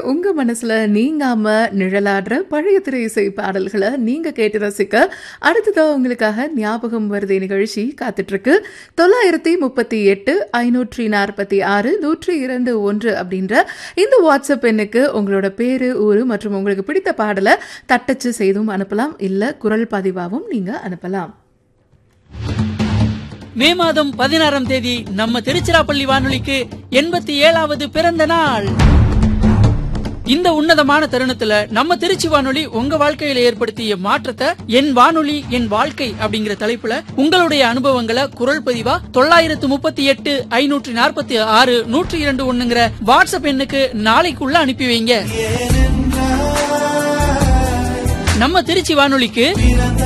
உங்க மனசுல நீங்காம நிழலாடுற பழைய திரை இசை பாடல்களை நீங்க கேட்டு ரசிக்க அடுத்ததா உங்களுக்காக ஞாபகம் வருதே நிகழ்ச்சி காத்துட்டு இருக்கு தொள்ளாயிரத்தி முப்பத்தி எட்டு ஐநூற்றி நாற்பத்தி ஆறு நூற்றி இரண்டு ஒன்று அப்படின்ற இந்த வாட்ஸ்அப் எண்ணுக்கு உங்களோட பேரு ஊரு மற்றும் உங்களுக்கு பிடித்த பாடலை தட்டச்சு செய்தும் அனுப்பலாம் இல்ல குரல் பதிவாகவும் நீங்க அனுப்பலாம் மே மாதம் பதினாறாம் தேதி நம்ம திருச்சிராப்பள்ளி வானொலிக்கு எண்பத்தி ஏழாவது பிறந்த நாள் இந்த உன்னதமான தருணத்துல நம்ம திருச்சி வானொலி உங்க வாழ்க்கையில ஏற்படுத்திய மாற்றத்தை என் வானொலி என் வாழ்க்கை அப்படிங்கிற தலைப்புல உங்களுடைய அனுபவங்களை குரல் பதிவா தொள்ளாயிரத்து முப்பத்தி எட்டு ஐநூற்றி நாற்பத்தி ஆறு நூற்றி இரண்டு ஒண்ணுங்கிற வாட்ஸ்அப் எண்ணுக்கு நாளைக்குள்ள அனுப்பி வைங்க நம்ம திருச்சி வானொலிக்கு